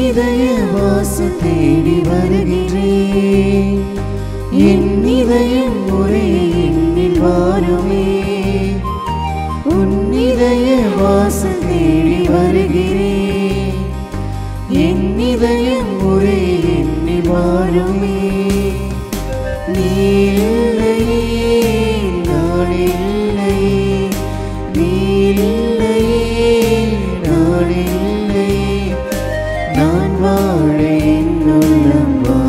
இதய வாசல் தேடி வருகிறேன் என் இதயம் முறையை எண்ணில் வாருமே உன் இதய வாசல் தேடி வருகிறேன் என் இதயம் முறையை எண்ணில் வாருமே நீ இல்லையே நான் இல்லையே நீ இல்லையே நான் இல்லையே நான் வாழ என் உள்ளம் வா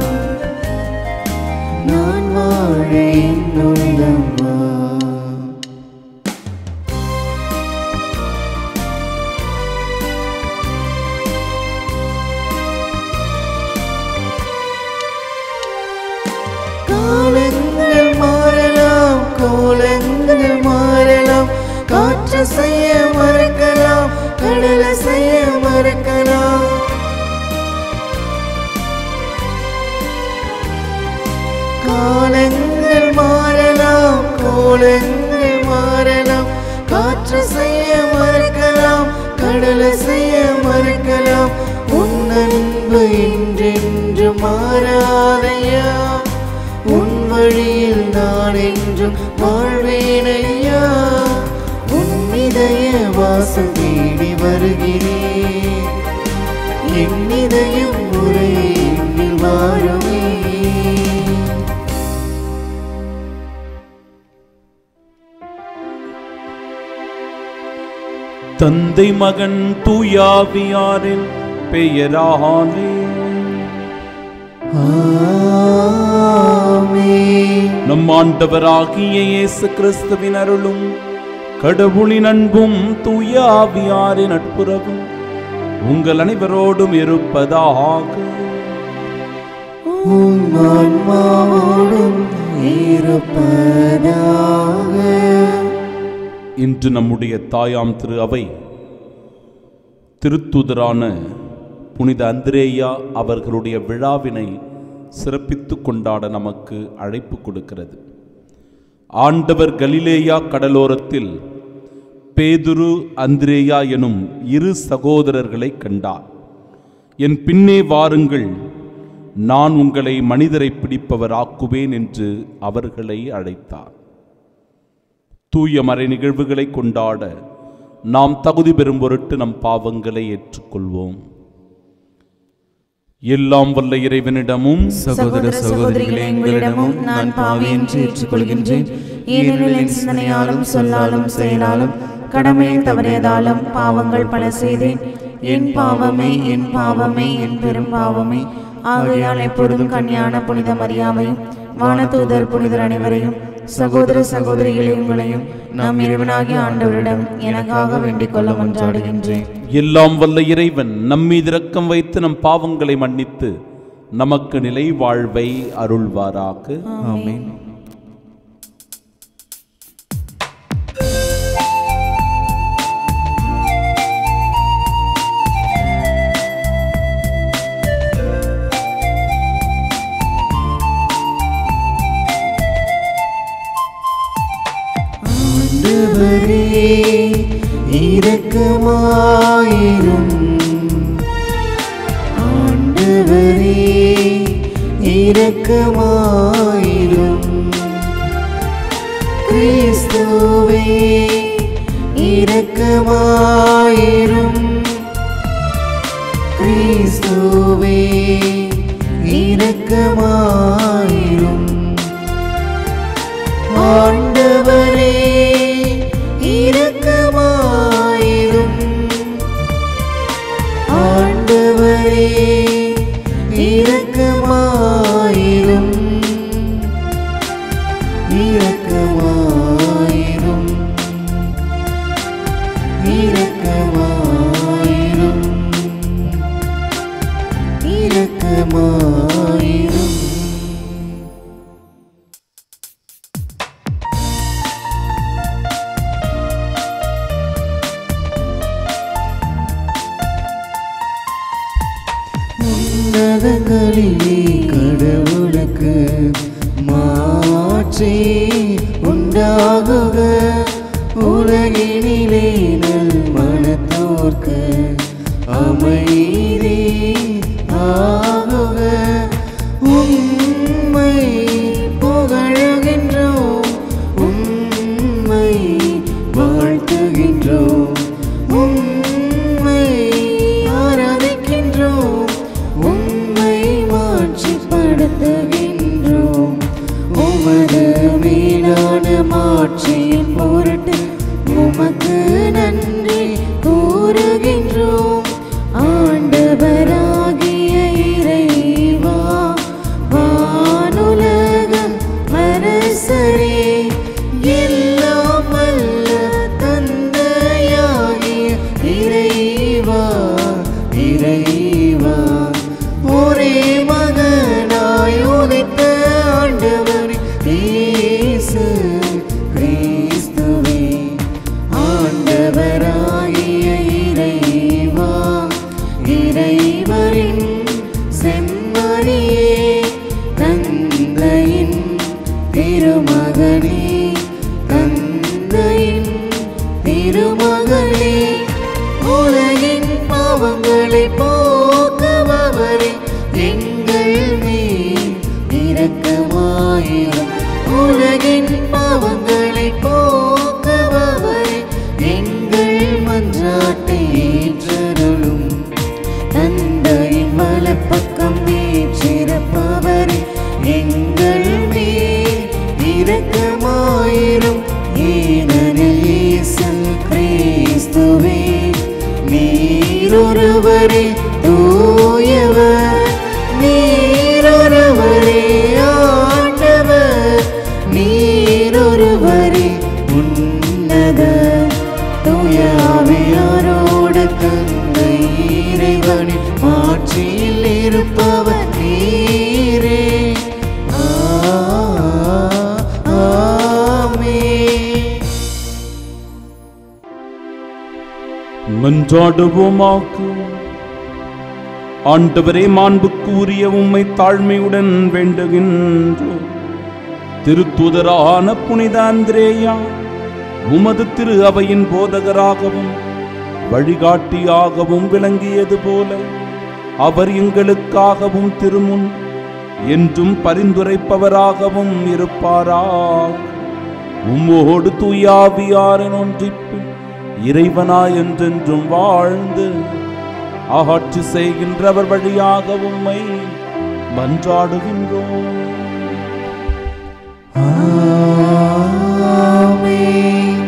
நான் வாழ என் உள்ளம் வா காலங்கள் மாறலாம் கோலங்கள் மாறலாம் காற்று செய்ய மறக்கலாம் கடலை செய்ய மறக்கலாம் காலங்கள் மாறலாம் கோலங்கள் மாறலாம் காற்று செய்ய மறக்கலாம் கடலை செய்ய மறக்கலாம் உன் அன்பு என்றென்று மாறாதையா உன் வழியில் நான் என்றும் வாழ்வேனையா உன் இதய வாசம் தேடி வருகிறேன் என் இதயம் முறை எண்ணில் வாருமே தந்தை மகன் தூயாவியாரின் பெயராலே ஆமென். நம் ஆண்டவராகிய இயேசு கிறிஸ்துவின் அருளும் கடவுளின் அன்பும் தூயாவியாரின் நட்புறவும் உங்கள் அனைவரோடும் இருப்பதாக உம் ஆன்மாவோடும் இருப்பதாக இன்று நம்முடைய தாயாம் திரு அவை திருத்துதரான புனித அந்திரேயா அவர்களுடைய விழாவினை சிறப்பித்து கொண்டாட நமக்கு அழைப்பு கொடுக்கிறது ஆண்டவர் கலிலேயா கடலோரத்தில் பேதுரு அந்திரேயா எனும் இரு சகோதரர்களை கண்டார் என் பின்னே வாருங்கள் நான் உங்களை மனிதரை பிடிப்பவராக்குவேன் என்று அவர்களை அழைத்தார் தூய மறை நிகழ்வுகளை கொண்டாட நாம் தகுதி பெறும் பொருட்டு நம் பாவங்களை ஏற்றுக்கொள்வோம் எல்லாம் வல்ல இறைவனிடமும் சகோதர சகோதரிகளே எங்களிடமும் நான் பாவி என்று ஏற்றுக்கொள்கின்றேன் ஏனெனில் என் சிந்தனையாலும் சொல்லாலும் செயலாலும் கடமையை தவறியதாலும் பாவங்கள் பல செய்தேன் என் பாவமே என் பாவமே என் பெரும் பாவமே ஆகையால் எப்பொழுதும் கன்னியான புனித மரியாவையும் வானதூதர் புனிதர் அனைவரையும் சகோதர சகோதரிகளை உங்களையும் நாம் இறைவனாகிய ஆண்டவரிடம் எனக்காக வேண்டிக் கொள்ள மன்றாடுகின்றேன் எல்லாம் வல்ல இறைவன் நம்மீது இரக்கம் வைத்து நம் பாவங்களை மன்னித்து நமக்கு நிலை வாழ்வை அருள்வாராக ஆமென் ஆண்டவரே இரக்கமாயிரும் ஆண்டவரே இரக்கமாயிரும் கிறிஸ்துவே இரக்கமாயிரும் கிறிஸ்துவே இரக்கமாயிரும் ஆண்டவரே இரக்கமாயிரும் ஆண்டவரே இரக்கமாயிரும் இரக்கமாயிரும் இரக்கமாயிரும் இரக்கமாயிரும் உன்னதங்களிலே கடவுளுக்கு மாற்றி உண்டாகுக உலகினிலே நல் மனத்தோர்க்கு அமைதி நடத்துகின்றோம் உமது மீதான மாட்சியின் பொருட்டு உமக்கு நன்றி கூறுகின்றோம் ஆண்டவராகிய இறைவா வானுலகம் அரசரே எல்லாம் வல்ல தந்தையாகிய இறைவா இறைவா ஒரே மகனாய் உதித்த ஆண்டவர் இயேசு கிறிஸ்துவே ஆண்டவராகிய இறைவா இறைவரின் செம்மறியே தந்தையின் திருமகனே தந்தையின் திருமகளே உலகின் பாவங்களை போக்குபவரே எங்கள் மேல் இரக்கமாயிரும் உலகின் பாவங்களை போக்குபவரே எங்கள் மன்றாட்டை ஏற்றருளும் தந்தையின் வலப்பக்கம் வீற்றிருப்பவரே எங்கள் மேல் இரக்கமாயிரும் ஏனெனில் இயேசு கிறிஸ்துவே நீரொருவரே தூயவர் நீரொருவரே ஆண்டவர் நீரொருவரே உன்னத தூய ஆவியாரோடு தந்தை இறைவனின் ஆட்சியில் இருப்பவர் நீரே ஆமென். மன்றாடுவோமாக ஆண்டவரே மாண்புக்கு உரிய உம்மை தாழ்மையுடன் வேண்டுகின்றோம் திருத்துதரான புனித அந்திரேயா உமது திரு அவையின் போதகராகவும் வழிகாட்டியாகவும் விளங்கியது போல அவர் எங்களுக்காகவும் திருமுன் என்றும் பரிந்துரைப்பவராகவும் இருப்பாராக உம்மோடு தூயாவியாரின் ஒன்றிப்பு இறைவனாய் என்றென்றும் வாழ்ந்து ஆட்சி செய்கின்றவர் வழியாக உம்மை மன்றாடுகின்றோம் ஆமென்.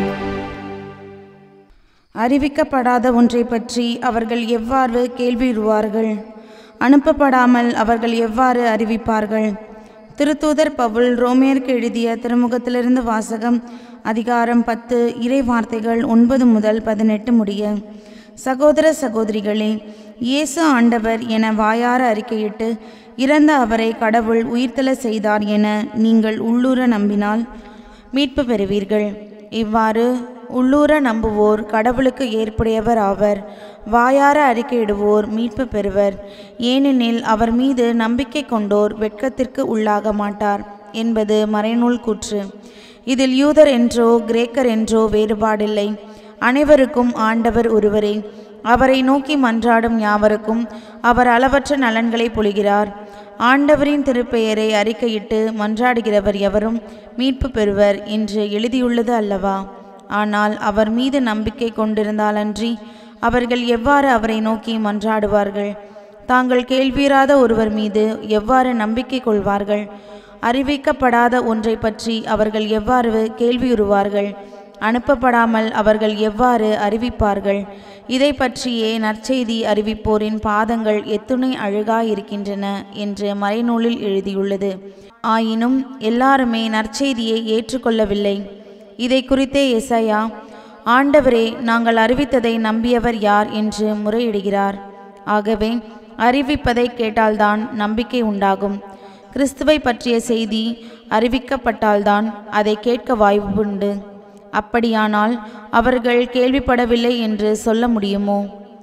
அறிவிக்கப்படாத ஒன்றை பற்றி அவர்கள் எவ்வாறு கேள்வியுறுவார்கள் அனுப்பப்படாமல் அவர்கள் எவ்வாறு அறிவிப்பார்கள் திருத்தூதர் பவுல் ரோமேற்கு எழுதிய திருமுகத்திலிருந்து வாசகம் அதிகாரம் பத்து இறை வார்த்தைகள் ஒன்பது முதல் பதினெட்டு முடிய சகோதர சகோதரிகளே இயேசு ஆண்டவர் என வாயார அறிக்கையிட்டு இறந்த அவரை கடவுள் உயிர்த்தெழ செய்தார் என நீங்கள் உள்ளூர நம்பினால் மீட்பு பெறுவீர்கள் இவ்வாறு உள்ளூர நம்புவோர் கடவுளுக்கு ஏற்புடையவர் ஆவர் வாயார அறிக்கையிடுவோர் மீட்பு பெறுவர் ஏனெனில் அவர் மீது நம்பிக்கை கொண்டோர் வெட்கத்திற்கு உள்ளாக மாட்டார் என்பது மறைநூல் கூற்று இதில் யூதர் என்றோ கிரேக்கர் என்றோ வேறுபாடில்லை அனைவருக்கும் ஆண்டவர் ஒருவரே அவரை நோக்கி மன்றாடும் யாவருக்கும் அவர் அளவற்ற நலன்களை பொழிகிறார் ஆண்டவரின் திருப்பெயரை அறிக்கையிட்டு மன்றாடுகிறவர் எவரும் மீட்பு பெறுவர் என்று எழுதியுள்ளது அல்லவா ஆனால் அவர் மீது நம்பிக்கை கொண்டிருந்தாலன்றி அவர்கள் எவ்வாறு அவரை நோக்கி மன்றாடுவார்கள் தாங்கள் கேள்வியிராத ஒருவர் மீது எவ்வாறு நம்பிக்கை கொள்வார்கள் அறிவிக்கப்படாத ஒன்றை பற்றி அவர்கள் எவ்வாறு கேள்வியுறுவார்கள் அனுப்பப்படாமல் அவர்கள் எவ்வாறு அறிவிப்பார்கள் இதை பற்றியே நற்செய்தி அறிவிப்போரின் பாதங்கள் எத்துணை அழகாயிருக்கின்றன என்று மறைநூலில் எழுதியுள்ளது ஆயினும் எல்லாருமே நற்செய்தியை ஏற்றுக்கொள்ளவில்லை இதை குறித்தே எசையா ஆண்டவரே நாங்கள் அறிவித்ததை நம்பியவர் யார் என்று முறையிடுகிறார் ஆகவே அறிவிப்பதை கேட்டால்தான் நம்பிக்கை உண்டாகும் கிறிஸ்துவை பற்றிய செய்தி அறிவிக்கப்பட்டால்தான் அதை கேட்க வாய்ப்புண்டு அப்படியானால் அவர்கள் கேள்விப்படவில்லை என்று சொல்ல முடியுமோ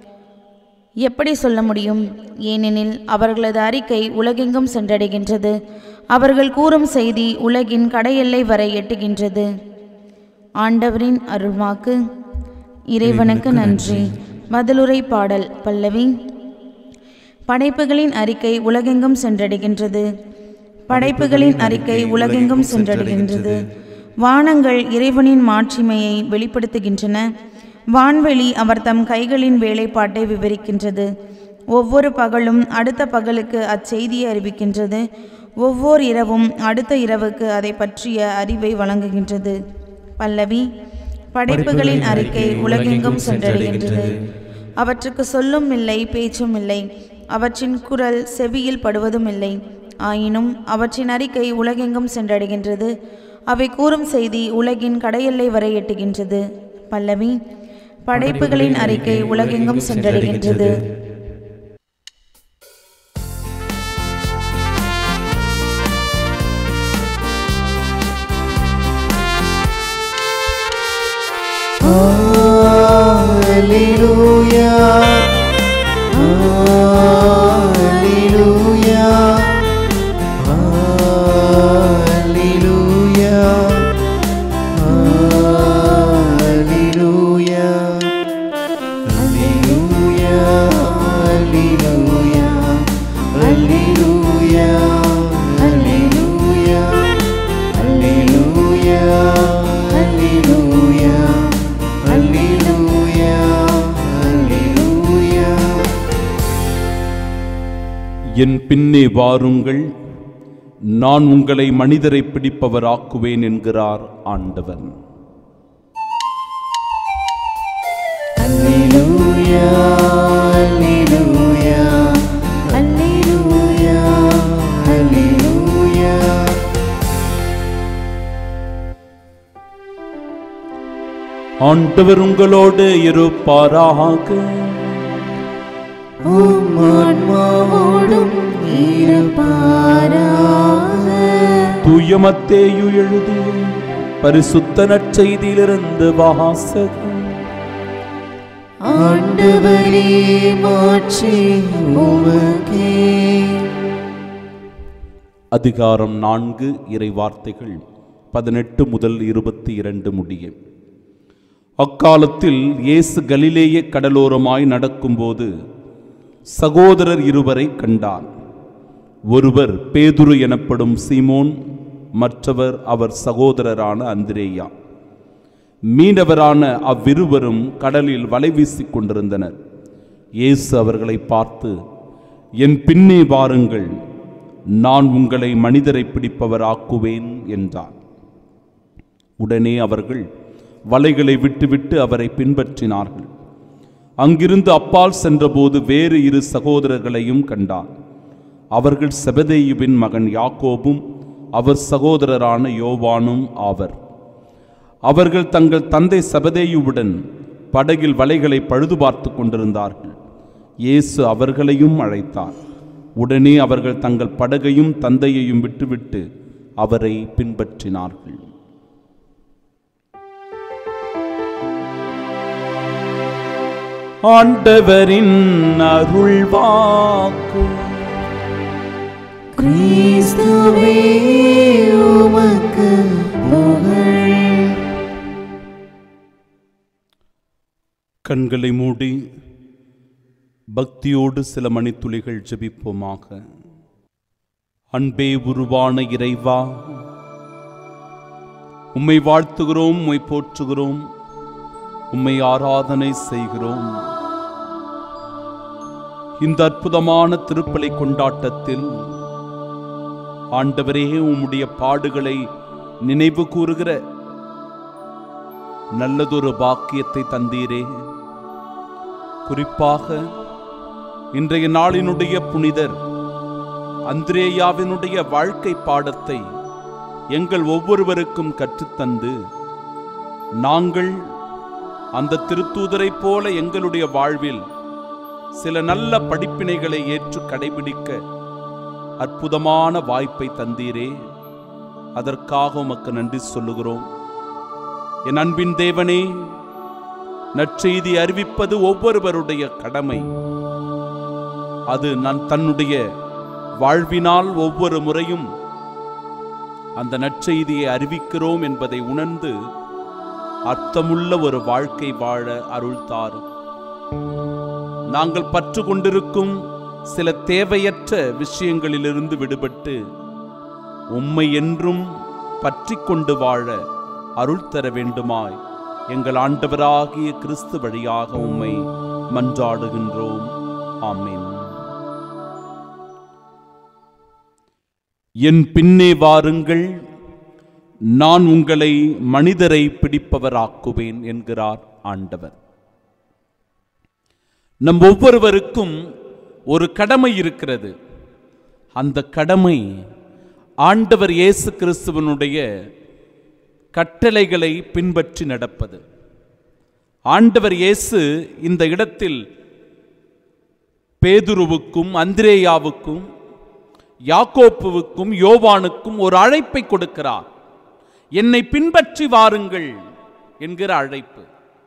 எப்படி சொல்ல முடியும் ஏனெனில் அவர்களது அறிக்கை உலகெங்கும் சென்றடைகின்றது அவர்கள் கூறும் செய்தி உலகின் கடையெல்லை வரை எட்டுகின்றது ஆண்டவரின் அருள்வாக்கு இறைவனுக்கு நன்றி பதிலுரை பாடல் பல்லவி படைப்புகளின் அறிக்கை உலகெங்கும் சென்றடைகின்றது படைப்புகளின் அறிக்கை உலகெங்கும் சென்றடைகின்றது வானங்கள் இறைவனின் மாட்சிமையை வெளிப்படுத்துகின்றன வான்வெளி அவர் தம் கைகளின் வேலைப்பாட்டை விவரிக்கின்றது ஒவ்வொரு பகலும் அடுத்த பகலுக்கு அச்செய்தியை அறிவிக்கின்றது ஒவ்வொரு இரவும் அடுத்த இரவுக்கு அதை பற்றிய அறிவை வழங்குகின்றது பல்லவி படைப்புகளின் அறிக்கை உலகெங்கும் சென்றடைகின்றது அவற்றுக்கு சொல்லும் இல்லை பேச்சும் இல்லை அவற்றின் குரல் செவியில் படுவதும் இல்லை ஆயினும் அவற்றின் அறிக்கை உலகெங்கும் சென்றடைகின்றது அவை கூறும் செய்தி உலகின் கடையெல்லை வரை எட்டுகின்றது பல்லவி படைப்புகளின் அறிக்கை உலகெங்கும் சென்றடைகின்றது Hallelujah. Hallelujah. Hallelujah. Hallelujah. Hallelujah. Hallelujah. Hallelujah. Hallelujah. Hallelujah. Hallelujah. Hallelujah. Hallelujah. என் பின்னே வாருங்கள் நான் உங்களை மனிதரை பிடிப்பவராக்குவேன் என்கிறார் ஆண்டவன் Hallelujah. Hallelujah. Hallelujah. Hallelujah. ஆண்டவர் உங்களோடு இருப்பாராக உம் ஆன்மாவோடும் இருப்பாராக. தூயமத்தேயு எழுதிய பரிசுத்த நற்செய்தியிலிருந்து வாசகம் ஆண்டவரே மாற்றி உமக்கே அதிகாரம் நான்கு இறை வார்த்தைகள் பதினெட்டு முதல் இருபத்தி இரண்டு முடிய அக்காலத்தில் இயேசு கலிலேய கடலோரமாய் நடக்கும்போது சகோதரர் இருவரை கண்டார் ஒருவர் பேதுரு எனப்படும் சீமோன் மற்றவர் அவர் சகோதரரான அந்திரேயா மீனவரான அவ்விருவரும் கடலில் வலை வீசிக் கொண்டிருந்தனர் இயேசு அவர்களை பார்த்து என் பின்னே வாருங்கள் நான் உங்களை மனிதரை பிடிப்பவராக்குவேன் என்றார் உடனே அவர்கள் வலைகளை விட்டுவிட்டு அவரை பின்பற்றினார்கள் அங்கிருந்து அப்பால் சென்றபோது வேறு இரு சகோதரர்களையும் கண்டார் அவர்கள் செபதேயுவின் மகன் யாக்கோபும் அவர் சகோதரரான யோவானும் ஆவர் அவர்கள் தங்கள் தந்தை சபதேயுவுடன் படகில் வலைகளை பழுது பார்த்து கொண்டிருந்தார்கள் இயேசு அவர்களையும் அழைத்தார் உடனே அவர்கள் தங்கள் படகையும் தந்தையையும் விட்டுவிட்டு அவரை பின்பற்றினார்கள் ஆண்டவரின் அருள்வாக்கு கிறிஸ்துவே உமக்கு புகழ் கண்களை மூடி பக்தியோடு சில மணித்துளிகள் ஜெபிப்போமாக அன்பே உருவான இறைவா உம்மை வாழ்த்துகிறோம் உம்மை போற்றுகிறோம் உம்மை ஆராதனை செய்கிறோம் இந்த அற்புதமான திருப்பலி கொண்டாட்டத்தில் ஆண்டவரே உம்முடைய பாடுகளை நினைவு கூறுகிற நல்லதொரு பாக்கியத்தை தந்தீரே குறிப்பாக இன்றைய நாளினுடைய புனிதர் அந்திரேயாவினுடைய வாழ்க்கை பாடத்தை எங்கள் ஒவ்வொருவருக்கும் கற்றுத்தந்து நாங்கள் அந்த திருத்தூதரைப் போல எங்களுடைய வாழ்வில் சில நல்ல படிப்பினைகளை ஏற்று கடைபிடிக்க அற்புதமான வாய்ப்பை தந்தீரே அதற்காக உமக்கு நன்றி சொல்லுகிறோம் என் அன்பின் தேவனே நற்செய்தி அறிவிப்பது ஒவ்வொருவருடைய கடமை அது நான் தன்னுடைய வாழ்வினால் ஒவ்வொரு முறையும் அந்த நற்செய்தியை அறிவிக்கிறோம் என்பதை உணர்ந்து அர்த்தமுள்ள ஒரு வாழ்க்கை வாழ அருள் தாரும் நாங்கள் பற்று கொண்டிருக்கும் சில தேவையற்ற விஷயங்களிலிருந்து விடுபட்டு உம்மை என்றும் பற்றி கொண்டு வாழ அருள் தர வேண்டுமாய் எங்கள் ஆண்டவராகிய கிறிஸ்து வழியாக உம்மை மன்றாடுகின்றோம் ஆமென் என் பின்னே வாருங்கள் நான் உங்களை மனிதரை பிடிப்பவராக்குவேன் என்கிறார் ஆண்டவர் நம் ஒவ்வொருவருக்கும் ஒரு கடமை இருக்கிறது அந்த கடமை ஆண்டவர் இயேசு கிறிஸ்துவனுடைய கட்டளைகளை பின்பற்றி நடப்பது ஆண்டவர் இயேசு இந்த இடத்தில் பேதுருவுக்கும் அந்திரேயாவுக்கும் யாக்கோப்புவுக்கும் யோவானுக்கும் ஒரு அழைப்பை கொடுக்கிறார் என்னை பின்பற்றி வாருங்கள் என்கிற அழைப்பு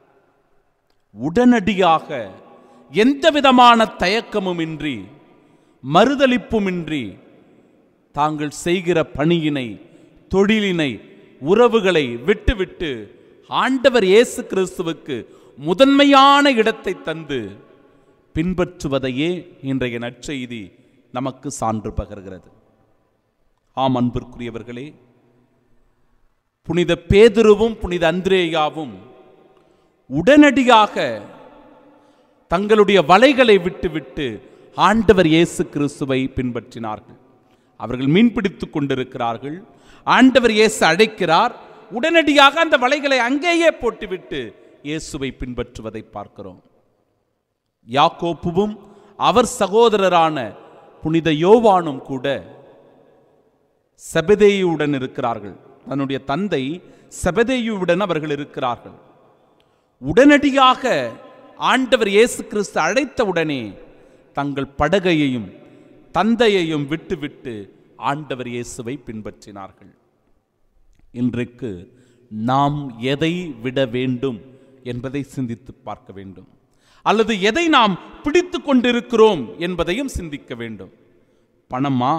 உடனடியாக எந்த விதமான தயக்கமுமின்றி மறுதலிப்புமின்றி தாங்கள் செய்கிற பணியினை தொழிலினை உறவுகளை விட்டுவிட்டு ஆண்டவர் இயேசு கிறிஸ்துவுக்கு முதன்மையான இடத்தை தந்து பின்பற்றுவதையே இன்றைய நற்செய்தி நமக்கு சான்று பகர்கிறது ஆம் அன்பிற்குரியவர்களே புனித பேதுருவும் புனித அந்திரேயாவும் உடனடியாக தங்களுடைய வலைகளை விட்டுவிட்டு ஆண்டவர் இயேசு கிறிஸ்துவை பின்பற்றினார்கள் அவர்கள் மீன்பிடித்துக் கொண்டிருக்கிறார்கள் ஆண்டவர் இயேசு அழைக்கிறார் உடனடியாக அந்த வலைகளை அங்கேயே போட்டுவிட்டு இயேசுவை பின்பற்றுவதை பார்க்கிறோம் யாக்கோப்புவும் அவர் சகோதரரான புனித யோவானும் கூட செபதேயுடன் இருக்கிறார்கள் தன்னுடைய தந்தை செபதேயுவுடன் அவர்கள் இருக்கிறார்கள் உடனடியாக ஆண்டவர் இயேசு கிறிஸ்து அழைத்த உடனே தங்கள் படகையையும் தந்தையையும் விட்டுவிட்டு ஆண்டவர் இயேசுவை பின்பற்றினார்கள் இன்றைக்கு நாம் எதை விட வேண்டும் என்பதை சிந்தித்து பார்க்க வேண்டும் அல்லது எதை நாம் பிடித்து கொண்டிருக்கிறோம் என்பதையும் சிந்திக்க வேண்டும் பணமா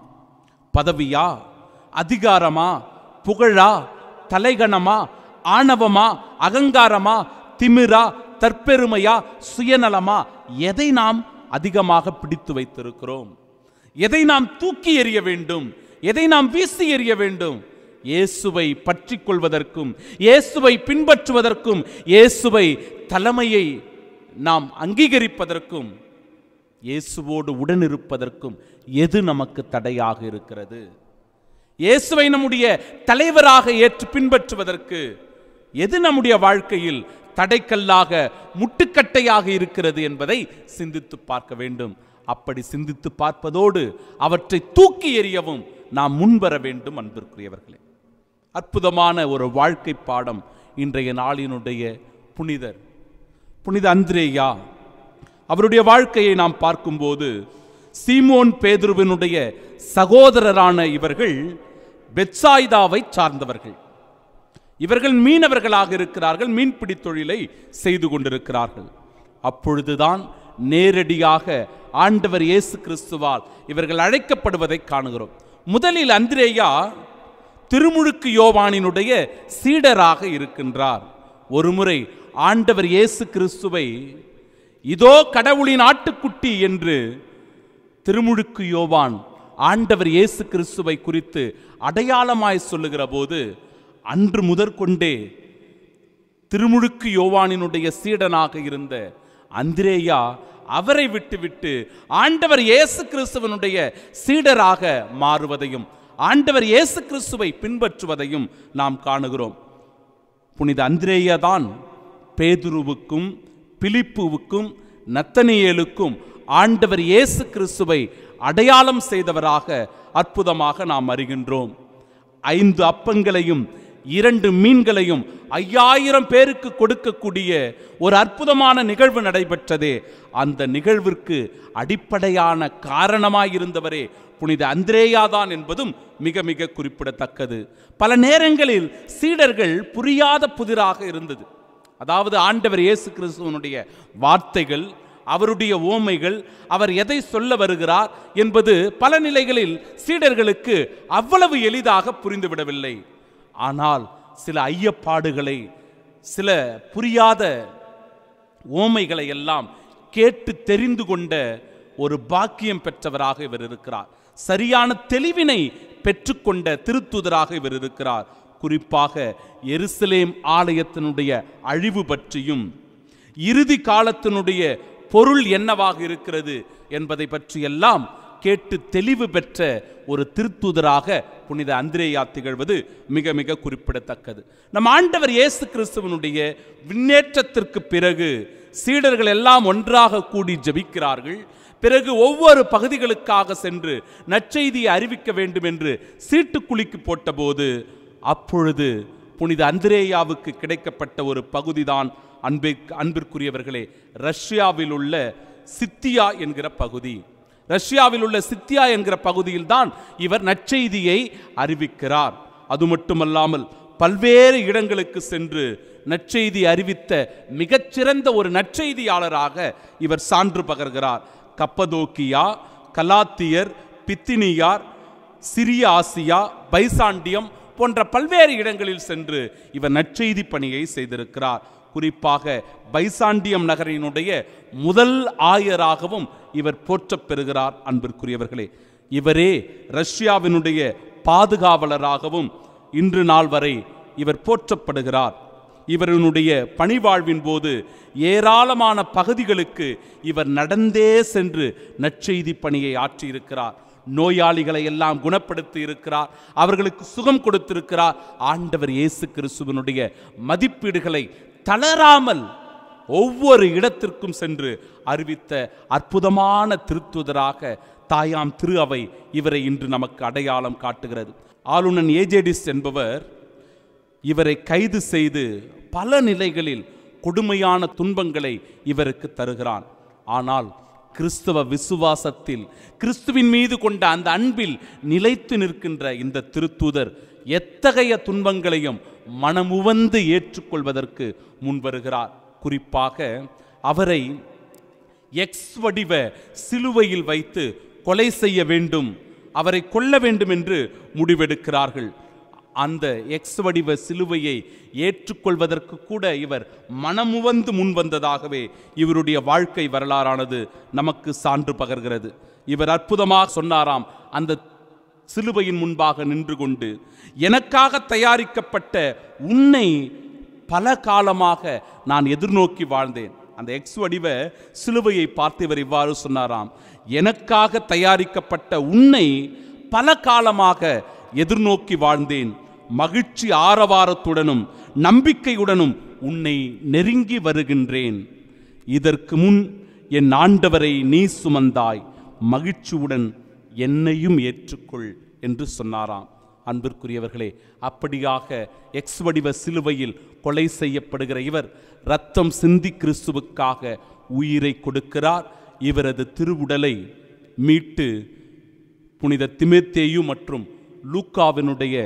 பதவியா அதிகாரமா புகழா தலைகணமா ஆணவமா அகங்காரமா திமிரா தற்பெருமையா சுயநலமா எதை நாம் அதிகமாக பிடித்து வைத்திருக்கிறோம் எதை நாம் தூக்கி எறிய வேண்டும் எதை நாம் வீசி எறிய வேண்டும் இயேசுவை பற்றி கொள்வதற்கும் இயேசுவை பின்பற்றுவதற்கும் இயேசுவை தலைமையை நாம் அங்கீகரிப்பதற்கும் இயேசுவோடு உடனிருப்பதற்கும் எது நமக்கு தடையாக இருக்கிறது இயேசுவை நம்முடைய தலைவராக ஏற்று பின்பற்றுவதற்கு எது நம்முடைய வாழ்க்கையில் தடைக்கல்லாக முட்டுக்கட்டையாக இருக்கிறது என்பதை சிந்தித்து பார்க்க வேண்டும் அப்படி சிந்தித்து பார்ப்பதோடு அவற்றை தூக்கி எறியவும் நாம் முன்வர வேண்டும் அன்பிற்குரியவர்களே அற்புதமான ஒரு வாழ்க்கை பாடம் இன்றைய நாளினுடைய புனிதர் புனித அந்திரேயா அவருடைய வாழ்க்கையை நாம் பார்க்கும்போது சீமோன் பேதுருவினுடைய சகோதரரான இவர்கள் பெட்சாய்தாவை சார்ந்தவர்கள் இவர்கள் மீனவர்களாக இருக்கிறார்கள் மீன்பிடி தொழிலை செய்து கொண்டிருக்கிறார்கள் அப்பொழுதுதான் நேரடியாக ஆண்டவர் இயேசு கிறிஸ்துவால் இவர்கள் அழைக்கப்படுவதை காணுகிறோம் முதலில் அந்திரேயா திருமுழுக்கு யோவானினுடைய சீடராக இருக்கின்றார் ஒருமுறை ஆண்டவர் இயேசு கிறிஸ்துவை இதோ கடவுளின் ஆட்டுக்குட்டி என்று திருமுழுக்கு யோவான் ஆண்டவர் இயேசு கிறிஸ்துவை குறித்து அடையாளமாய் சொல்லுகிற போது அன்று முதற்கொண்டே திருமுழுக்கு யோவானினுடைய சீடனாக இருந்த அந்திரேயா அவரை விட்டுவிட்டு ஆண்டவர் இயேசு கிறிஸ்துவனுடைய சீடராக மாறுவதையும் ஆண்டவர் இயேசு கிறிஸ்துவை பின்பற்றுவதையும் நாம் காணுகிறோம் புனித அந்திரேயா தான் பேதுருவுக்கும் பிலிப்புவுக்கும் நத்தனியேலுக்கும் ஆண்டவர் இயேசு கிறிஸ்துவை அடையாளம் செய்தவராக அற்புதமாக நாம் அறிகின்றோம் ஐந்து அப்பங்களையும் இரண்டு மீன்களையும் ஐயாயிரம் பேருக்கு கொடுக்கக்கூடிய ஒரு அற்புதமான நிகழ்வு நடைபெற்றதே அந்த நிகழ்விற்கு அடிப்படையான காரணமாயிருந்தவரே புனித அந்திரேயாதான் என்பதும் மிக மிக குறிப்பிடத்தக்கது பல நேரங்களில் சீடர்கள் புரியாத புதிராக இருந்தது அதாவது ஆண்டவர் இயேசு கிறிஸ்துவனுடைய வார்த்தைகள் அவருடைய ஓமைகள் அவர் எதை சொல்ல வருகிறார் என்பது பல நிலைகளில் சீடர்களுக்கு அவ்வளவு எளிதாக புரிந்துவிடவில்லை ஆனால் சில ஐயப்பாடுகளை சில புரியாத ஓமைகளை எல்லாம் கேட்டு தெரிந்து கொண்ட ஒரு பாக்கியம் பெற்றவராக இவர் இருக்கிறார் சரியான தெளிவினை பெற்றுக்கொண்ட திருத்துதராக இவர் இருக்கிறார் குறிப்பாக எருசலேம் ஆலயத்தினுடைய அழிவு பற்றியும் இறுதி காலத்தினுடைய பொருள் என்னவாக இருக்கிறது என்பதை பற்றியெல்லாம் கேட்டு தெளிவு பெற்ற ஒரு திருத்தூதராக புனித அந்திரேயா திகழ்வது மிக மிக குறிப்பிடத்தக்கது நம் ஆண்டவர் இயேசு கிறிஸ்துவனுடைய விண்ணேற்றத்திற்கு பிறகு சீடர்கள் எல்லாம் ஒன்றாக கூடி ஜெபிக்கிறார்கள் பிறகு ஒவ்வொரு பகுதிகளுக்காக சென்று நற்செய்தியை அறிவிக்க வேண்டும் என்று சீட்டுக்குலுக்கி போட்டபோது அப்பொழுது புனித அந்திரேயாவுக்கு கிடைக்கப்பட்ட ஒரு பகுதிதான் அன்பை அன்பிற்குரியவர்களே ரஷ்யாவில் உள்ள சித்தியா என்கிற பகுதி ரஷ்யாவில் உள்ள சித்தியா என்கிற பகுதியில் தான் இவர் நற்செய்தியை அறிவிக்கிறார் அது மட்டுமல்லாமல் பல்வேறு இடங்களுக்கு சென்று நற்செய்தி அறிவித்த மிகச்சிறந்த ஒரு நற்செய்தியாளராக இவர் சான்று பகர்கிறார் கப்பதோக்கியா கலாத்தியர் பித்தினியார் சிறிய ஆசியா பைசாண்டியம் போன்ற பல்வேறு இடங்களில் சென்று இவர் நற்செய்தி பணியை செய்திருக்கிறார் குறிப்பாக பைசாண்டியம் நகரினுடைய முதல் ஆயராகவும் இவர் போற்றப் பெறுகிறார் அன்பிற்குரியவர்களே இவரே ரஷ்யாவினுடைய பாதுகாவலராகவும் இன்று நாள் வரை இவர் போற்றப்படுகிறார் இவருடைய பணிவாழ்வின் போது ஏராளமான பகுதிகளுக்கு இவர் நடந்தே சென்று நற்செய்தி பணியை ஆற்றியிருக்கிறார் நோயாளிகளை எல்லாம் குணப்படுத்தி இருக்கிறார் அவர்களுக்கு சுகம் கொடுத்திருக்கிறார் ஆண்டவர் இயேசு கிறிஸ்துவனுடைய மதிப்பீடுகளை தளராமல் ஒவ்வொரு இடத்திற்கும் சென்று அறிவித்த அற்புதமான திருத்துதராக தாயாம் திரு அவை இவரை இன்று நமக்கு அடையாளம் காட்டுகிறது ஆளுநன் ஏஜேடிஸ் என்பவர் இவரை கைது செய்து பல நிலைகளில் கொடுமையான துன்பங்களை இவருக்கு தருகிறான் ஆனால் கிறிஸ்தவ விசுவாசத்தில் கிறிஸ்துவின் மீது கொண்ட அந்த அன்பில் நிலைத்து நிற்கின்ற இந்த திருத்தூதர் எத்தகைய துன்பங்களையும் மனமுவந்து ஏற்றுக்கொள்வதற்கு முன்வருகிறார் குறிப்பாக அவரை எக்ஸ் வடிவ சிலுவையில் வைத்து கொலை செய்ய வேண்டும் அவரை கொல்ல வேண்டும் என்று முடிவெடுக்கிறார்கள் அந்த எக்ஸ் வடிவ சிலுவையை ஏற்றுக்கொள்வதற்கு கூட இவர் மனமுவந்து முன்வந்ததாகவே இவருடைய வாழ்க்கை வரலாறானது நமக்கு சான்று பகர்கிறது இவர் அற்புதமாக சொன்னாராம் அந்த சிலுவையின் முன்பாக நின்று கொண்டு எனக்காக தயாரிக்கப்பட்ட உன்னை பல காலமாக நான் எதிர்நோக்கி வாழ்ந்தேன் அந்த எக்ஸ் வடிவ சிலுவையை பார்த்து இவர் இவ்வாறு சொன்னாராம் எனக்காக தயாரிக்கப்பட்ட உன்னை பல காலமாக எதிர்நோக்கி வாழ்ந்தேன் மகிழ்ச்சி ஆரவாரத்துடனும் நம்பிக்கையுடனும் உன்னை நெருங்கி வருகின்றேன் இதற்கு முன் என் ஆண்டவரை நீ சுமந்தாய் மகிழ்ச்சியுடன் என்னையும் ஏற்றுக்கொள் என்று சொன்னாராம் அன்பிற்குரியவர்களே அப்படியாக எக்ஸ் வடிவ சிலுவையில் கொலை செய்யப்படுகிற இவர் ரத்தம் சிந்தி கிறிஸ்துவுக்காக உயிரை கொடுக்கிறார் இவரது திருவுடலை மீட்டு புனித திமேத்தேயு மற்றும் லூக்காவினுடைய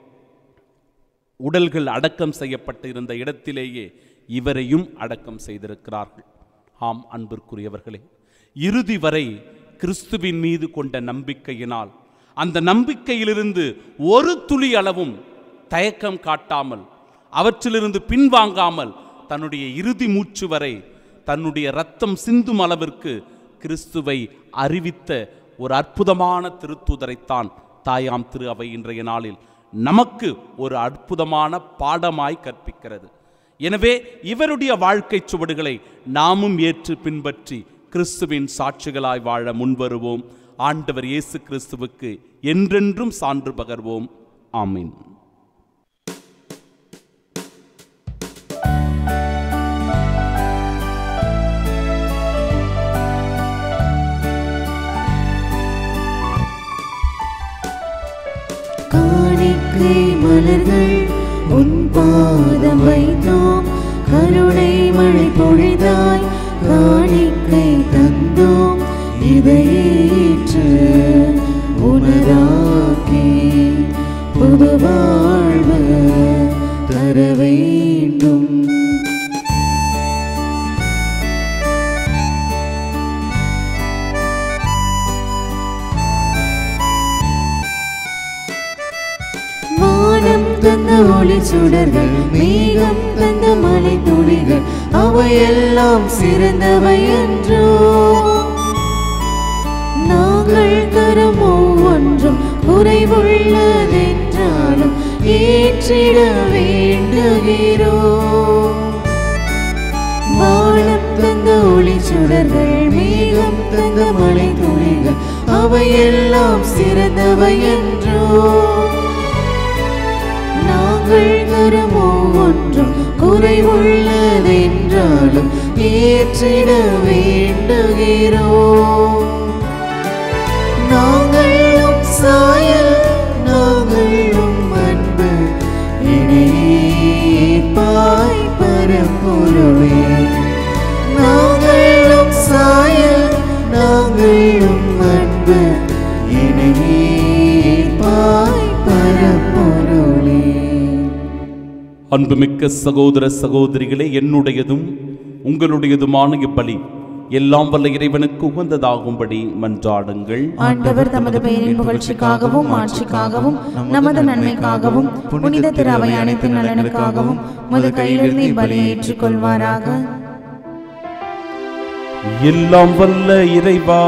உடல்கள் அடக்கம் செய்யப்பட்டு இருந்த இடத்திலேயே இவரையும் அடக்கம் செய்திருக்கிறார்கள் ஆம் அன்பிற்குரியவர்களே இறுதி வரை கிறிஸ்துவின் மீது கொண்ட நம்பிக்கையினால் அந்த நம்பிக்கையிலிருந்து ஒரு துளி அளவும் தயக்கம் காட்டாமல் அவற்றிலிருந்து பின்வாங்காமல் தன்னுடைய இறுதி மூச்சு வரை தன்னுடைய ரத்தம் சிந்தும் அளவிற்கு கிறிஸ்துவை அறிவித்த ஒரு அற்புதமான திருத்தூதரைத்தான் தாயாம் திரு அவை இன்றைய நாளில் நமக்கு ஒரு அற்புதமான பாடமாய் கற்பிக்கிறது எனவே இவருடைய வாழ்க்கை சுவடுகளை நாமும் ஏற்று பின்பற்றி கிறிஸ்துவின் சாட்சிகளாய் வாழ முன்வருவோம் ஆண்டவர் இயேசு கிறிஸ்துவுக்கு என்றென்றும் சான்று பகர்வோம் ஆமீன் காணிக்கை மலர்கள் உன் பாதம் வைத்தோம் கருணை மழை பொழிதாய் காணிக்கை தந்தோம் இதையேற்று உணராக்கி புது வாழ்வு தர வேண்டும் வானம் தந்த ஒளி சுடர்கள் மேகம் தந்த மலை துளிகள் அவையெல்லாம் சிறந்தவை என்றோ நாங்கள் தரும் ஒவ்வொன்றும் குறைவுள்ளதென்றாலும் ஏற்றிட வேண்டுகிறோம் வானம் தந்த ஒளி சுடர்கள் மேகம் தந்த மலை துளிகள் அவையெல்லாம் சிறந்தவை என்றோ நாங்கள் தருமோ ஒன்றும் குறைவுள்ளதென்றாலும் ஏற்றிட வேண்டுகிறோம் நாங்களும் சாயல் நாங்களும் அன்பு இணைப்பாய் பரம்பொருளே நாங்களும் சாயல் நாங்களும் அன்பு இணைப்பாய் பரம்பொருளே அன்புமிக்க சகோதர சகோதரிகளே என்னுடையதும் உங்களுடையதுமான இப்பலி எல்லாம் வல்ல இறைவனுக்கு உகந்ததாகும்படி மன்றாடுங்கள் ஆண்டவர் தமது பெயரின் புகழ்ச்சிக்காகவும் ஆட்சிக்காகவும் நமது நன்மைக்காகவும் புனித திரு அவை அனைத்து நலனுக்காகவும் உமது கையிலிருந்து இப்பலியை ஏற்றுக்கொள்வாராக எல்லாம் வல்ல இறைவா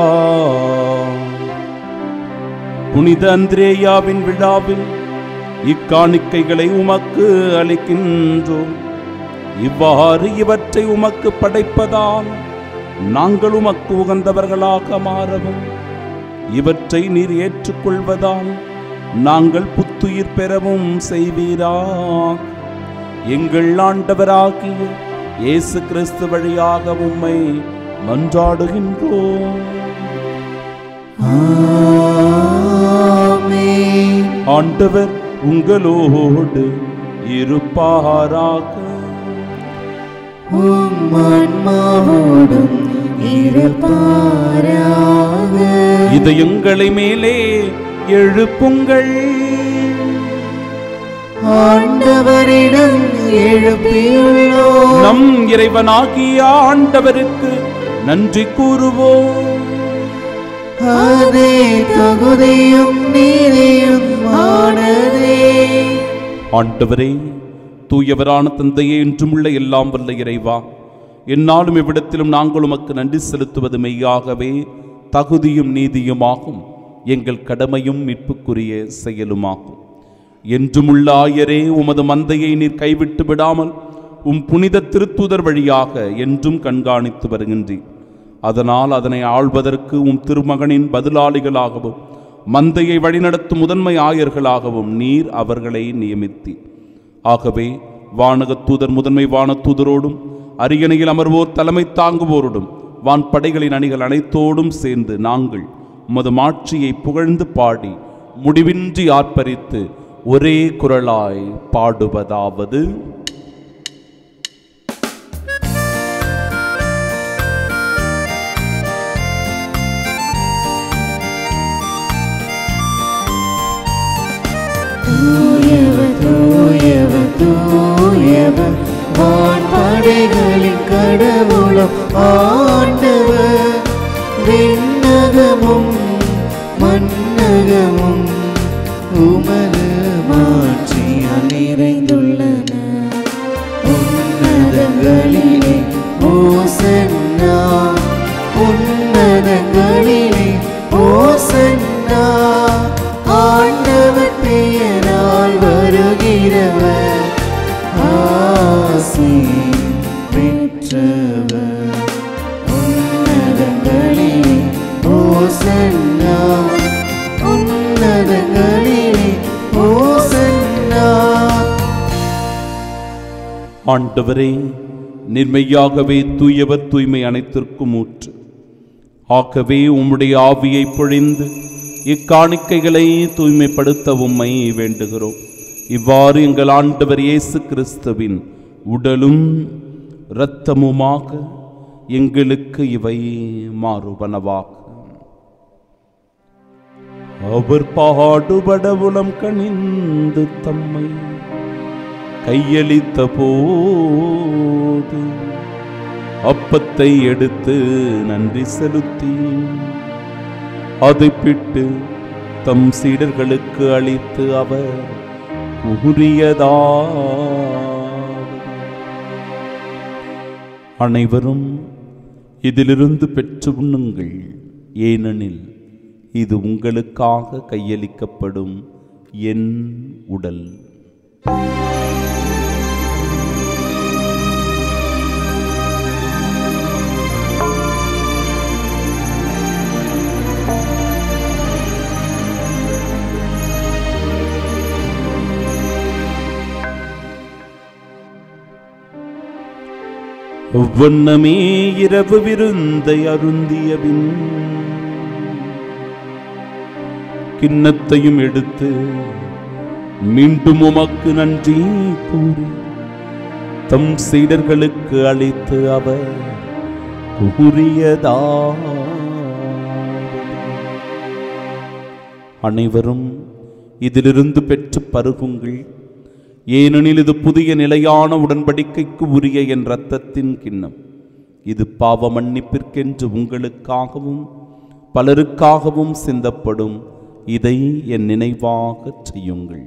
புனித அந்திரேயாவின் விழாவில் இக்காணிக்கைகளை உமக்கு அளிக்கின்றோம் இவ்வாறு இவற்றை உமக்கு படைப்பதால் நாங்கள் உமக்கு உகந்தவர்களாக மாறவும் இவற்றை நீர் ஏற்றுக்கொள்வதால் நாங்கள் புத்துயிர் பெறவும் செய்வீராக எங்கள் ஆண்டவராகிய இயேசு கிறிஸ்து வழியாக உம்மை மன்றாடுகின்றோம் ஆமென் ஆண்டவர் உங்களோடு இருப்பாராக உம் ஆன்மாவோடும் இருப்பாராக இதயங்களை மேலே எழுப்புங்கள் ஆண்டவரிடம் எழுப்பியுள்ளோம் நம் இறைவனாகிய ஆண்டவருக்கு நன்றி கூறுவோம் அதே தகுதியும் நீதியும் ஆனதே ஆண்டவரே தூயவரான தந்தையே என்றும் உள்ள எல்லாம் வல்ல இறைவா என்னாலும் இவ்விடத்திலும் நாங்கள் உமக்கு நன்றி செலுத்துவது மெய்யாகவே தகுதியும் நீதியுமாகும் எங்கள் கடமையும் மீட்புக்குரிய செயலுமாகும் என்றும் உள்ள ஆயரே உமது மந்தையை நீர் கைவிட்டு விடாமல் உம் புனித திருத்துதர் வழியாக என்றும் கண்காணித்து வருகின்றீர் அதனால் அதனை ஆள்வதற்கு உம் திருமகனின் பதிலாளிகளாகவும் மந்தையை வழிநடத்தும் முதன்மை ஆயர்களாகவும் நீர் அவர்களை நியமித்தீர் ஆகவே வானகத் தூதர் முதன்மை வானத்தூதரோடும் அரியணையில் அமர்வோர் தலைமை தாங்குவோரோடும் வான்படைகளின் அணிகள் அனைத்தோடும் சேர்ந்து நாங்கள் உமது மாட்சியை புகழ்ந்து பாடி முடிவின்றி ஆர்ப்பரித்து ஒரே குரலாய் பாடுவதாவது தூயவர் தூயவர் தூயவர் வான்படைகளின் கடவுளும் ஆண்டவர் விண்ணகமும் மன்னகமும் உமது மாட்சியால் நிறைந்துள்ளன உன்னதங்களிலே ஓசன்னா உன்னதங்களிலே ஓசன்னா ஆண்டவர் பெயரால் வருகிறவர் ஆசி பெற்றவர் உன்னதங்களிலே ஓசன்னா உன்னதங்களிலே ஓசன்னா ஆண்டவரே நிர்மையாகவே தூயவர் தூய்மை அனைத்திற்கும் ஊற்று ஆகவே உம்முடைய ஆவியை பொழிந்து இக்காணிக்கைகளை தூய்மைப்படுத்த உம்மை வேண்டுகிறோம் இவ்வாறு எங்கள் ஆண்டவர் இயேசு கிறிஸ்துவின் உடலும் இரத்தமுமாக எங்களுக்கு இவை மாறுபனவாக அவர் பாடுபட உளம் கனிந்து தம்மை கையளித்த போது அப்பத்தை எடுத்து நன்றி செலுத்தி அதை பிட்டு தம் சீடர்களுக்கு அளித்து அவர் உரியதா அனைவரும் இதிலிருந்து பெற்று உண்ணுங்கள் ஏனெனில் இது உங்களுக்காக கையளிக்கப்படும் என் உடல் ஒவ்வொன்னமே இரவு விருந்தை அருந்திய பின் கிண்ணத்தையும் எடுத்து மீண்டும் உமக்கு நன்றி கூறி தம் சீடர்களுக்கு அளித்து அவர் கூறியதா அனைவரும் இதிலிருந்து பெற்று பருகுங்கள் ஏனெனில் இது புதிய நிலையான உடன்படிக்கைக்கு உரிய என் இரத்தத்தின் கிண்ணம் இது பாவ மன்னிப்பிற்கென்று உங்களுக்காகவும் பலருக்காகவும் சிந்தப்படும் இதை என் நினைவாகச் செய்யுங்கள்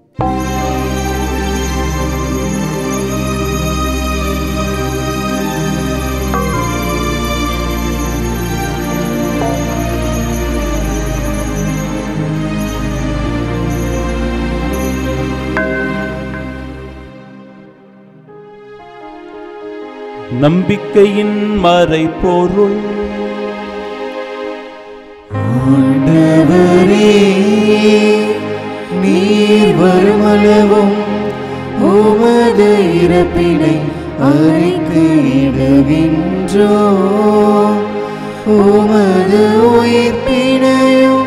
நம்பிக்கையின் மறைபொருள் ஆண்டவரே நீர் வருமளவும் உமது இறப்பினை அறிக்கையிடுகின்றோ உமது உயிர்ப்பினையும்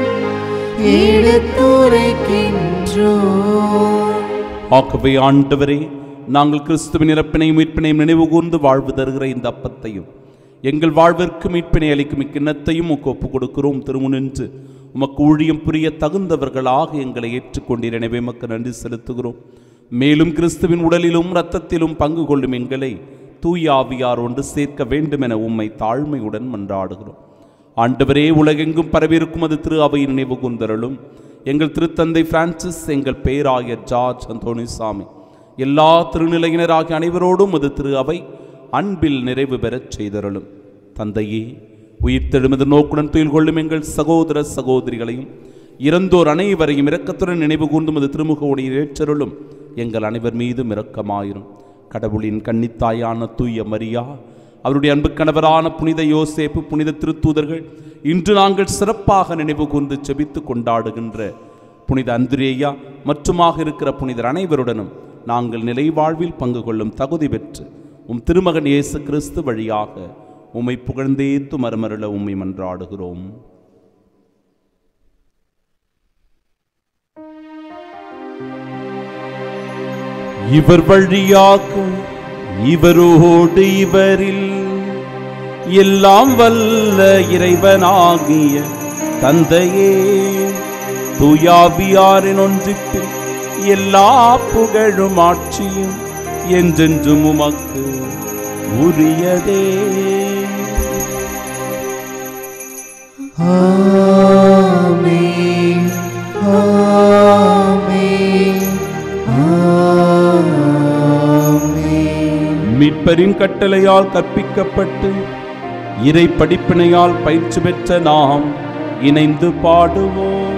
எடுத்துரைக்கின்றோ ஆகவே ஆண்டவரே நாங்கள் கிறிஸ்துவின் இறப்பினையும் மீட்பினையும் நினைவு கூர்ந்து வாழ்வு தருகிற இந்த அப்பத்தையும் எங்கள் வாழ்விற்கு மீட்பினை அளிக்கும் இக்கிண்ணத்தையும் உமக்கு ஒப்புக் கொடுக்கிறோம் திருமுனின்று உமக்கு ஊழியம் புரிய தகுந்தவர்களாக எங்களை ஏற்றுக்கொண்டீர் எனவே உமக்கு நன்றி செலுத்துகிறோம் மேலும் கிறிஸ்துவின் உடலிலும் இரத்தத்திலும் பங்கு கொள்ளும் எங்களை தூய ஆவியார் ஒன்று சேர்க்க வேண்டும் என உம்மை தாழ்மையுடன் மன்றாடுகிறோம் ஆண்டவரே உலகெங்கும் பரவியிருக்கும் அது திரு அவையின் நினைவு கூர்ந்தருளும் எங்கள் திருத்தந்தை பிரான்சிஸ் எங்கள் பேராயர் ஜார்ஜ் அந்தோணிசாமி எல்லா திருநிலையினராகிய அனைவரோடும் அது திரு அவை அன்பில் நிறைவு பெறச் செய்தருளும் தந்தையே உயிர்த்தெழுமது நோக்குடன் துயில் கொள்ளும் எங்கள் சகோதர சகோதரிகளையும் இறந்தோர் அனைவரையும் இரக்கத்துடன் நினைவு கூர்ந்தும் அது திருமுகவுடைய ஏற்றருளும் எங்கள் அனைவர் மீதும் இரக்கமாயிரும் கடவுளின் கன்னித்தாயான தூய மரியா அவருடைய அன்பு கணவரான புனித யோசேப்பு புனித திருத்தூதர்கள் இன்று நாங்கள் சிறப்பாக நினைவு கூர்ந்து செபித்து கொண்டாடுகின்ற புனித அந்திரேயா மற்றுமாக இருக்கிற புனிதர் அனைவருடனும் நாங்கள் நிலை வாழ்வில் பங்கு கொள்ளும் தகுதி பெற்று உம் திருமகன் இயேசு கிறிஸ்து வழியாக உம்மை புகழ்ந்தேத்து மறுமருள உம்மை மன்றாடுகிறோம் இவர் வழியாக இவரோடு இவரில் எல்லாம் வல்ல இறைவனாகிய தந்தையே தூயாவியாரின் ஒன்றிப்பில் எல்லா புகழும் ஆட்சியும் என்றென்றும் உமக்கு உரியதே ஆமென் ஆமென் ஆமென் மீட்பரின் கட்டளையால் கற்பிக்கப்பட்டு இறை படிப்பினையால் பயிற்சி பெற்ற நாம் இணைந்து பாடுவோம்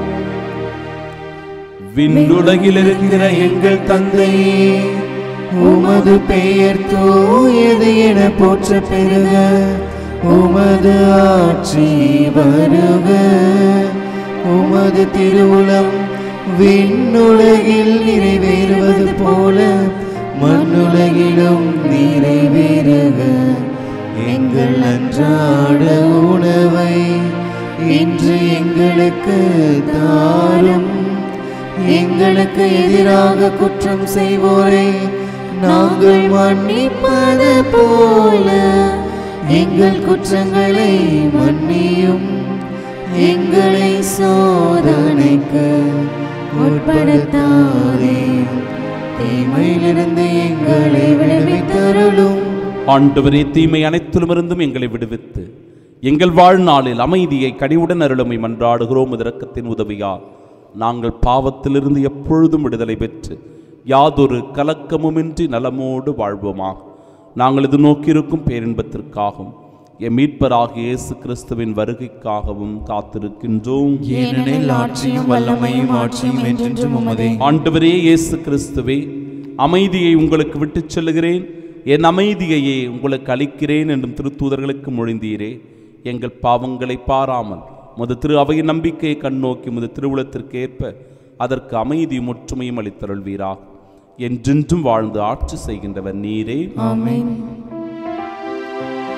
விண்ணுலகில் இருக்கிற எங்கள் தந்தையே உமது பெயர் தூயது என போற்ற பெருக உமது ஆட்சி வருக உமது திருவுளம் விண்ணுலகில் நிறைவேறுவது போல மண்ணுலகிலும் நிறைவேறுக எங்கள் அன்றாட உணவை இன்று எங்களுக்கு தாரும் எங்களுக்கு எதிராக குற்றம் செய்வோரை நாங்கள் மன்னிப்பது போல எங்கள் குற்றங்களை மன்னியும் எங்களை சோதனைக்கு உட்படுத்தாதே தீமையிலிருந்து எங்களை விடுவித்தருளும் ஆண்டவரே தீமை அனைத்திலுமிருந்தும் எங்களை விடுவித்து எங்கள் வாழ்நாளில் அமைதியை கனிவுடன் அருளுமை மன்றாடுகிறோம் இரக்கத்தின் உதவியால் நாங்கள் பாவத்திலிருந்து எப்பொழுதும் விடுதலை பெற்று யாதொரு கலக்கமுமின்றி நலமோடு வாழ்வோமாக நாங்கள் இது நோக்கியிருக்கும் பேரின்பத்திற்காகவும் எம் மீட்பராகிய இயேசு கிறிஸ்துவின் வருகைக்காகவும் காத்திருக்கின்றோம் ஏனெனில் ஆட்சியும் வல்லமையும் ஆட்சியும் என்றென்றும் உமதே ஆண்டவரே இயேசு கிறிஸ்துவே அமைதியை உங்களுக்கு விட்டுச் செல்லுகிறேன் என் அமைதியையே உங்களுக்கு அளிக்கிறேன் என்றும் திருத்தூதர்களுக்கு மொழிந்தீரே எங்கள் பாவங்களை பாராமல் முது திரு அவையின் நம்பிக்கையை கண்ணோக்கி முது திருவுளத்திற்கு ஏற்ப அதற்கு அமைதியும் ஒற்றுமையும் அளித்தருள்வீராக என்றென்றும் வாழ்ந்து ஆட்சி செய்கின்றவர் நீரே ஆமென்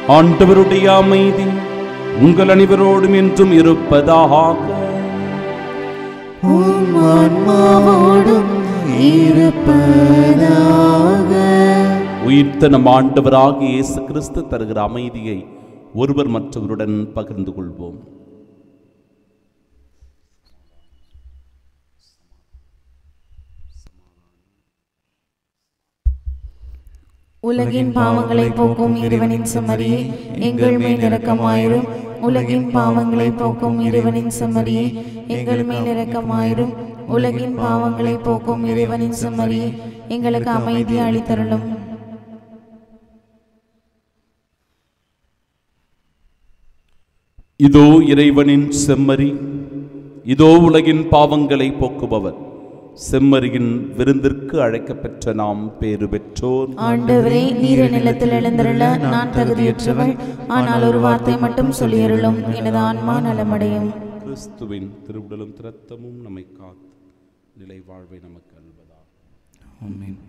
ஆண்டவருடைய அமைதி உங்கள் அனைவரோடும் என்றும் இருப்பதாக உம் ஆன்மாவோடும் இருப்பதாக உயிர்த்த நம் ஆண்டவராகிய இயேசு கிறிஸ்து தருகிற அமைதியை ஒருவர் மற்றவருடன் பகிர்ந்து கொள்வோம் உலகின் பாவங்களை போக்கும் இறைவனின் செம்மறியே எங்கள் மேல் இரக்கமாயிரும் உலகின் பாவங்களை போக்கும் இறைவனின் செம்மறியே எங்கள் மேல் இரக்கமாயிரும் உலகின் பாவங்களை போக்கும் இறைவனின் செம்மறியே எங்களுக்கு அமைதி அளித்தருளும் இதோ இறைவனின் செம்மறி இதோ உலகின் பாவங்களை போக்குபவர் செம்மறியின் விருந்திற்கு அழைக்கப்பெற்ற நாம் பேறு பெற்றோர் ஆண்டவரே நீர நிலத்தில் எழுந்தருள நான் தகுதியற்றவள் ஆனால் ஒரு வார்த்தை மட்டும் சொல்லியருளும் எனது ஆன்மா நலமடையும் கிறிஸ்துவின் திருவுடலும் திரத்தமும் நம்மை காத்து நிலை வாழ்வை நமக்கு அல்வதா ஆமென்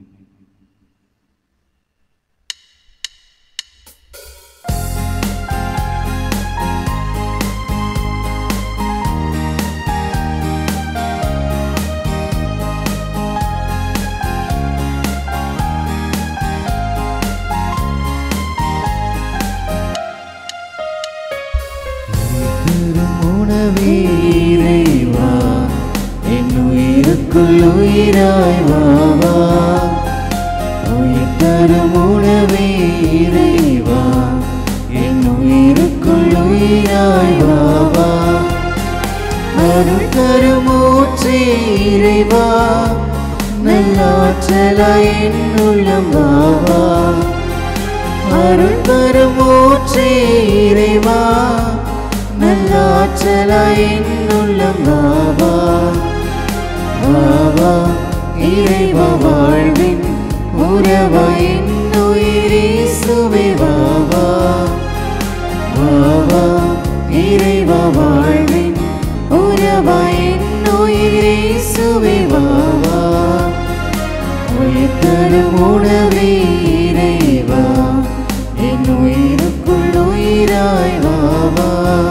பெரும் உணவே இறைவா என் உயிருக்குள் உயிராய் வா வா. உயிர் தரும் உணவே இறைவா என் உயிருக்குள் உயிராய் வா வா. அருள் தரும் ஊற்றே இறைவா நல்லாற்றலாய் என் உள்ளம் வா வா. அருள் தரும் ஊற்றே இறைவா நல்லாற்றலாய் என் உள்ளம் வா வா. வா வா இறைவா வாழ்வின் உறவா என் உயிரேசுவே வா வா வா வா இறைவா வாழ்வின் உறவா என் உயிரேசுவே வா வா உயிர் தரும் உணவே இறைவா என் உயிருக்குள் உயிராய் வா வா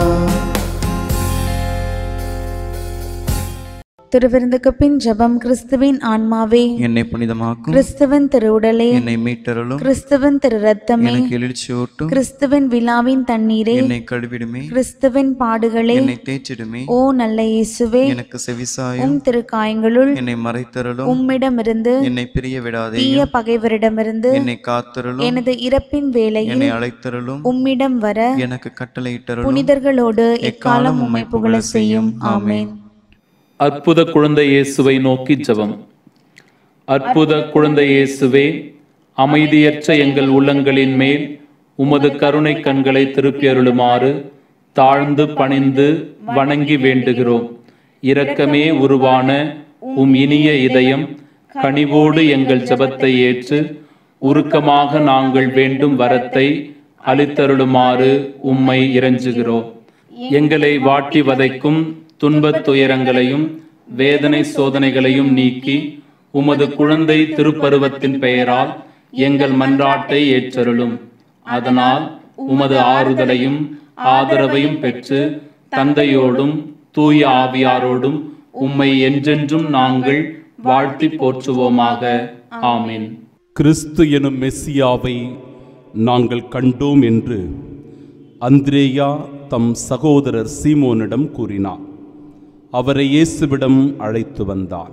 திருவிருந்துக்கு பின் ஜெபம் கிறிஸ்துவின் ஆன்மாவே என்னை புனிதமாக்கும் கிறிஸ்துவின் திருவுடலே என்னை மீட்டருளும் கிறிஸ்துவின் திரு ரத்தமே எனக்கு எழுச்சியூட்டும் கிறிஸ்துவின் விழாவின் தண்ணீரே என்னை கழுவிடுமே கிறிஸ்துவின் பாடுகளே என்னை தேய்ச்சிடுமே ஓ நல்ல இயேசுவே எனக்கு செவிசாயும் உம் திருக்காயங்களுள் என்னை மறைத்தருளும் உம்மிடமிருந்து என்னை பிரிய விடாதே தீய பகைவரிடமிருந்து என்னை காத்தருளும் எனது இறப்பின் வேளையில் என்னை அழைத்தருளும் உம்மிடம் வர எனக்கு கட்டளையிட்டருளும் புனிதர்களோடு எக்காலம் உம்மை புகழ செய்யும் ஆமென் அற்புத குழந்தை இயேசுவை நோக்கி ஜெபம் அற்புத குழந்தை இயேசுவே அமைதியற்ற எங்கள் உள்ளங்களின் மேல் உமது கருணை கண்களை திருப்பி அருளுமாறு தாழ்ந்து பணிந்து வணங்கி வேண்டுகிறோம் இரக்கமே உருவான உம் இனிய இதயம் கனிவோடு எங்கள் ஜெபத்தை ஏற்று உருக்கமாக நாங்கள் வேண்டும் வரத்தை அளித்தருளுமாறு உம்மை இறைஞ்சுகிறோம் எங்களை வாட்டி வதைக்கும் துன்பத் துயரங்களையும் வேதனை சோதனைகளையும் நீக்கி உமது குழந்தை திருப்பருவத்தின் பெயரால் எங்கள் மன்றாட்டை ஏற்றருளும் அதனால் உமது ஆறுதலையும் ஆதரவையும் பெற்று தந்தையோடும் தூய ஆவியாரோடும் உம்மை என்றென்றும் நாங்கள் வாழ்த்தி போற்றுவோமாக ஆமென் கிறிஸ்து எனும் மெஸ்ஸியாவை நாங்கள் கண்டோம் என்று அந்திரேயா தம் சகோதரர் சீமோனிடம் கூறினார் அவரை இயேசுவிடம் அழைத்து வந்தார்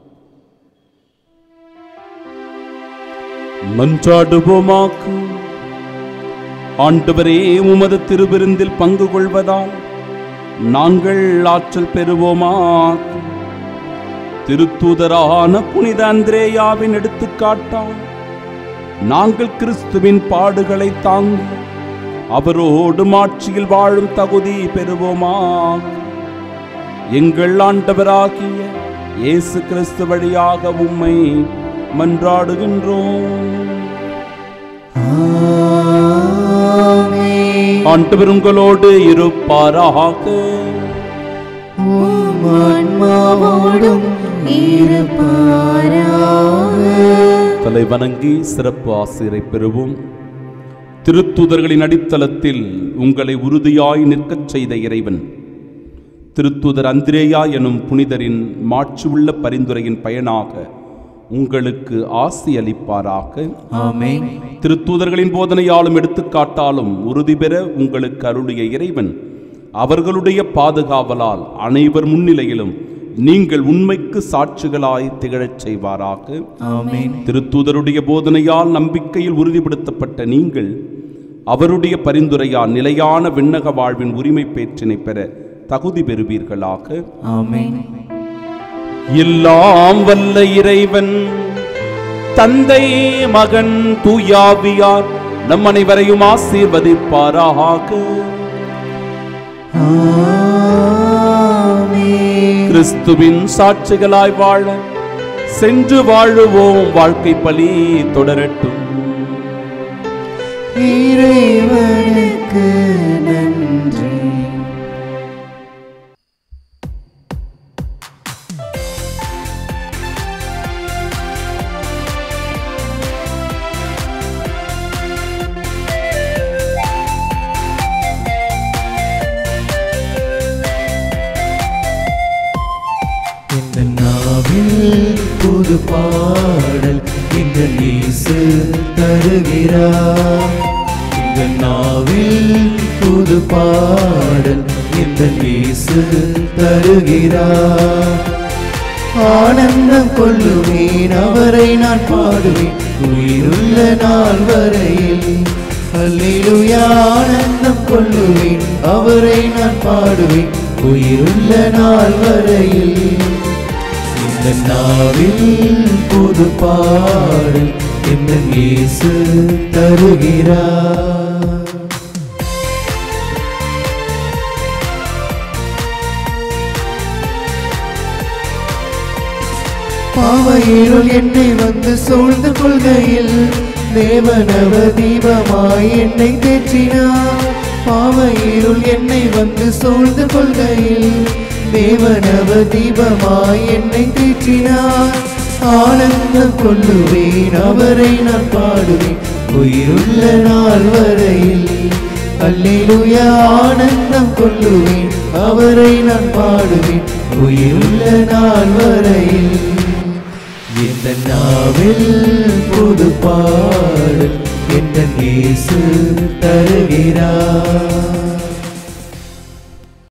மன்றாடுவோமாக ஆண்டவரே உமது திருவிருந்தில் பங்கு கொள்வதால் நாங்கள் ஆற்றல் பெறுவோமாக திருத்தூதரான புனித அந்திரேயாவின் எடுத்துக்காட்டால் நாங்கள் கிறிஸ்துவின் பாடுகளை தாங்கி அவரோடு மாட்சியில் வாழும் தகுதி பெறுவோமாக எங்கள் ஆண்டவராகிய இயேசு கிறிஸ்து வழியாக உம்மை மன்றாடுகின்றோம் ஆண்டவர் உங்களோடு இருப்பாராக உம் ஆன்மாவோடும் இருப்பாராக தலை வணங்கி சிறப்பு ஆசிரியரை பெறுவோம் திருத்துதர்களின் அடித்தளத்தில் உங்களை உறுதியாய் நிற்கச் செய்த இறைவன் திருத்துதர் அந்திரேயா எனும் புனிதரின் மாட்சி உள்ள பரிந்துரையின் பயனாக உங்களுக்கு ஆசி அளிப்பாராக ஆமென் திருத்தூதர்களின் போதனையாலும் எடுத்துக்காட்டாலும் உறுதி பெற உங்களுக்கு அருளிய இறைவன் அவர்களுடைய பாதுகாவலால் அனைவர் முன்னிலையிலும் நீங்கள் உண்மைக்கு சாட்சிகளாய் திகழச் செய்வாராக ஆமென் திருத்தூதருடைய போதனையால் நம்பிக்கையில் உறுதிப்படுத்தப்பட்ட நீங்கள் அவருடைய பரிந்துரையால் நிலையான விண்ணக வாழ்வின் உரிமை பேற்றினை பெற தகுதி பெறுவீர்களாக ஆமென் எல்லாம் வல்ல இறைவன் தந்தை மகன் தூயாவியார் நம் அனைவரையும் ஆசீர்வதிப்பாராக ஆமென் கிறிஸ்துவின் சாட்சிகளாய் வாழ சென்று வாழுவோம் வாழ்க்கை பலி தொடரட்டும் இறைவனுக்கு நன்றி இந்த நாவில் புது பாடல் இந்த இயேசு தருகிறார் இந்த நாவில் புது பாடல் இந்த இயேசு தருகிறார் ஆனந்தம் கொள்ளுவேன் அவரை நான் பாடுவேன் உயிருள்ள நாள் வரையில் அல்லேலூயா ஆனந்தம் கொள்ளுவேன் அவரை நான் பாடுவேன் உயிருள்ள நாள் வரையில் இந்த நாவில் புது பாடல் இந்த இயேசு தருகிறார் பாவையிருள் என்னை வந்து சூழ்ந்து கொள்கையில் தேவனவ தீபமாய் என்னை தேற்றினார் பாவையிருள் என்னை வந்து சூழ்ந்து கொள்கையில் தேவனவ தீபமாய் என்னை தேற்றினார் ஆனந்தம் கொள்ளுவேன் அவரை நான் பாடுவேன் உயிருள்ள நாள் வரையில் அல்லேலூயா ஆனந்தம் கொள்ளுவேன் அவரை நான் பாடுவேன் உயிருள்ள நாள் வரையில் இந்த நாவில் புது பாடல் என்ற இயேசு தருகிறார்